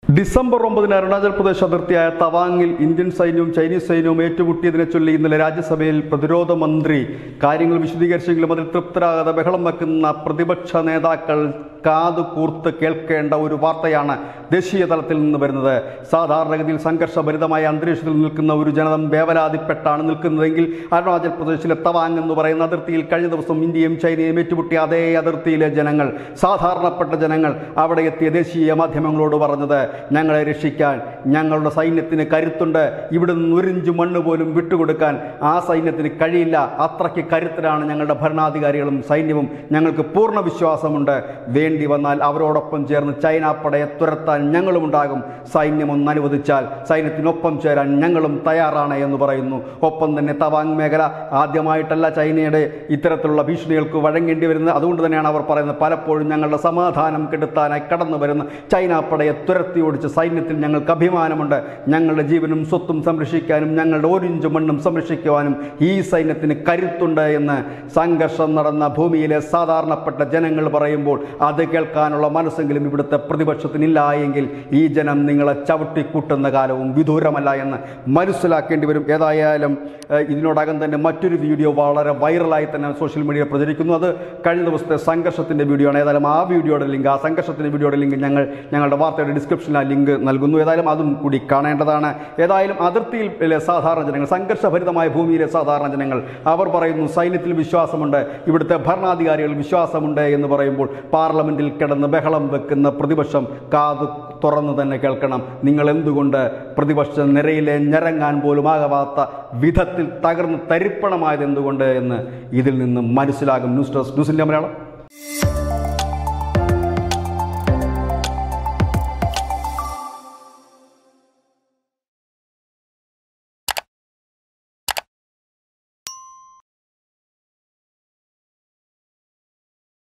December ഒമ്പതിന് അരുണാചൽ പ്രദേശ് അതിർത്തിയായ തവാങ്ങിൽ Indian സൈന്യവും ചൈനീസ് സൈന്യവും ഏറ്റുമുട്ടിയതിനെ ചൊല്ലി ഇന്നലെ രാജ്യസഭയിൽ പ്രതിരോധ മന്ത്രി കാര്യങ്ങൾ വിശദീകരിച്ചെങ്കിലും അതിൽ തൃപ്തരാകാതെ ബഹളം വെക്കുന്ന പ്രതിപക്ഷ നേതാക്കൾ കാതു കൂർത്ത് കേൾക്കേണ്ട ഒരു വാർത്തയാണ് ദേശീയ തലത്തിൽ നിന്ന് വരുന്നത് സാധാരണഗതിയിൽ സംഘർഷഭരിതമായ അന്തരീക്ഷത്തിൽ നിൽക്കുന്ന ഒരു ജനതം വേവലാതിപ്പെട്ടാണ് നിൽക്കുന്നതെങ്കിൽ അരുണാചൽ പ്രദേശിലെ തവാങ് എന്ന് പറയുന്ന അതിർത്തിയിൽ കഴിഞ്ഞ ദിവസം ഇന്ത്യയും ചൈനയും ഏറ്റുമുട്ടിയ അതേ അതിർത്തിയിലെ ജനങ്ങൾ സാധാരണപ്പെട്ട ജനങ്ങൾ അവിടെ എത്തിയ ദേശീയ മാധ്യമങ്ങളോട് പറഞ്ഞത് ഞങ്ങളെ രക്ഷിക്കാൻ ഞങ്ങളുടെ സൈന്യത്തിന് കരുത്തുണ്ട് ഇവിടെ നിന്ന് ഒരിഞ്ച് മണ്ണ് പോലും വിട്ടുകൊടുക്കാൻ ആ സൈന്യത്തിന് കഴിയില്ല അത്രയ്ക്ക് കരുത്തരാണ് ഞങ്ങളുടെ ഭരണാധികാരികളും സൈന്യവും ഞങ്ങൾക്ക് പൂർണ്ണ വിശ്വാസമുണ്ട് വേണ്ടി വന്നാൽ അവരോടൊപ്പം ചേർന്ന് ചൈന പടയെ തുരത്താൻ ഞങ്ങളും ഉണ്ടാകും സൈന്യം ഒന്ന് അനുവദിച്ചാൽ സൈന്യത്തിനൊപ്പം ചേരാൻ ഞങ്ങളും തയ്യാറാണ് എന്ന് പറയുന്നു ഒപ്പം തന്നെ തവാങ് മേഖല ആദ്യമായിട്ടല്ല ചൈനയുടെ ഇത്തരത്തിലുള്ള ഭീഷണികൾക്ക് വഴങ്ങേണ്ടി വരുന്നത് അതുകൊണ്ട് തന്നെയാണ് അവർ പറയുന്നത് പലപ്പോഴും ഞങ്ങളുടെ സമാധാനം കെടുത്താനായി കടന്നു വരുന്ന ചൈന പടയെ തുരത്തി ഓടിച്ച സൈന്യത്തിൽ ഞങ്ങൾക്ക് അഭിമാനമുണ്ട് ഞങ്ങളുടെ ജീവനും സ്വത്തും സംരക്ഷിക്കാനും ഞങ്ങളുടെ ഒരിഞ്ച് മണ്ണും സംരക്ഷിക്കുവാനും ഈ സൈന്യത്തിന് കരുത്തുണ്ട് എന്ന് സംഘർഷം നടന്ന ഭൂമിയിലെ സാധാരണപ്പെട്ട ജനങ്ങൾ പറയുമ്പോൾ അത് കേൾക്കാനുള്ള മനസ്സെങ്കിലും ഇവിടുത്തെ പ്രതിപക്ഷത്തിനില്ല എങ്കിൽ ഈ ജനം നിങ്ങളെ ചവിട്ടിക്കൂട്ടുന്ന കാലവും വിദൂരമല്ല എന്ന് മനസ്സിലാക്കേണ്ടി വരും ഏതായാലും ഏഹ്, ഇതിനോടകം തന്നെ മറ്റൊരു വീഡിയോ വളരെ വൈറലായി തന്നെ സോഷ്യൽ മീഡിയ പ്രചരിക്കുന്നു അത് കഴിഞ്ഞ ദിവസത്തെ സംഘർഷത്തിൻ്റെ വീഡിയോ ആണ് ഏതായാലും ആ വീഡിയോയുടെ ലിങ്ക് ആ സംഘർഷത്തിൻ്റെ വീഡിയോയുടെ ലിങ്ക് ഞങ്ങൾ ഞങ്ങളുടെ വാർത്തയുടെ ഡിസ്ക്രിപ്ഷനിൽ ആ ലിങ്ക് നൽകുന്നു ഏതായാലും അതും കൂടി കാണേണ്ടതാണ് ഏതായാലും അതിർത്തിയിലെ സാധാരണ ജനങ്ങൾ സംഘർഷഭരിതമായ ഭൂമിയിലെ സാധാരണ ജനങ്ങൾ അവർ പറയുന്നു സൈന്യത്തിൽ വിശ്വാസമുണ്ട് ഇവിടുത്തെ ഭരണാധികാരികൾ വിശ്വാസമുണ്ട് എന്ന് പറയുമ്പോൾ പാർലമെന്റിൽ കിടന്ന് ബഹളം വെക്കുന്ന പ്രതിപക്ഷം കാതു തുറന്നു തന്നെ കേൾക്കണം നിങ്ങൾ എന്തുകൊണ്ട് പ്രതിപക്ഷ നിരയിലെ ഞരങ്ങാൻ പോലും ആകാത്ത വിധത്തിൽ തകർന്ന് തരിപ്പണമായത് എന്തുകൊണ്ട് എന്ന് ഇതിൽ നിന്ന് മനസ്സിലാകും news desk news India Malayalam